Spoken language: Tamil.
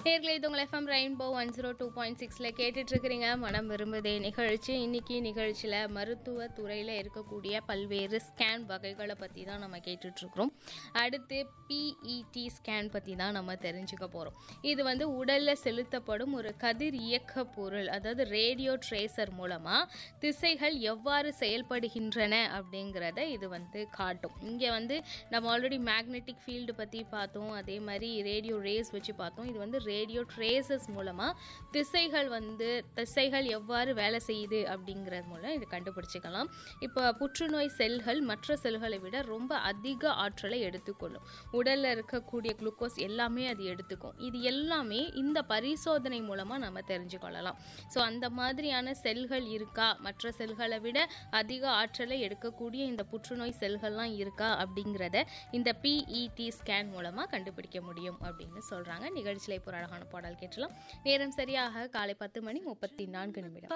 நேர்களை இது உங்கள் FM rainbow one zero two point சிக்ஸில் கேட்டுட்ருக்கிறீங்க மனம் விரும்புதே நிகழ்ச்சி இன்னைக்கு நிகழ்ச்சியில் மருத்துவ துறையில் இருக்கக்கூடிய பல்வேறு ஸ்கேன் வகைகளை பற்றி தான் நம்ம கேட்டுட்ருக்குறோம் அடுத்து பிஇடி ஸ்கேன் பற்றி தான் நம்ம தெரிஞ்சுக்க போகிறோம் இது வந்து உடலில் செலுத்தப்படும் ஒரு கதிர் இயக்க பொருள் அதாவது ரேடியோ ட்ரேசர் மூலமாக திசைகள் எவ்வாறு செயல்படுகின்றன அப்படிங்கிறத இது வந்து காட்டும் இங்கே வந்து நம்ம ஆல்ரெடி மேக்னெட்டிக் ஃபீல்டு பற்றி பார்த்தோம் அதே மாதிரி ரேடியோ ரேஸ் வச்சு பார்த்தோம் இது வந்து ரேடியோ ட்ரேசஸ் மூலமாக திசைகள் வந்து திசைகள் எவ்வாறு வேலை செய்யுது அப்படிங்கிறது மூலம் இது கண்டுபிடிச்சிக்கலாம் இப்போ புற்றுநோய் செல்கள் மற்ற செல்களை விட ரொம்ப அதிக ஆற்றலை எடுத்துக்கொள்ளும் உடலில் இருக்கக்கூடிய குளுக்கோஸ் எல்லாமே அது எடுத்துக்கும் இது எல்லாமே இந்த பரிசோதனை மூலமாக நம்ம தெரிஞ்சுக்கொள்ளலாம் ஸோ அந்த மாதிரியான செல்கள் இருக்கா மற்ற செல்களை விட அதிக ஆற்றலை எடுக்கக்கூடிய இந்த புற்றுநோய் செல்கள்லாம் இருக்கா அப்படிங்கிறத இந்த பிஇடி ஸ்கேன் மூலமாக கண்டுபிடிக்க முடியும் அப்படின்னு சொல்கிறாங்க நிகழ்ச்சியில் இப்போ ஒரு அழகான பாடல் கேட்டலாம் நேரம் சரியாக காலை பத்து மணி முப்பத்தி நான்கு நிமிடம்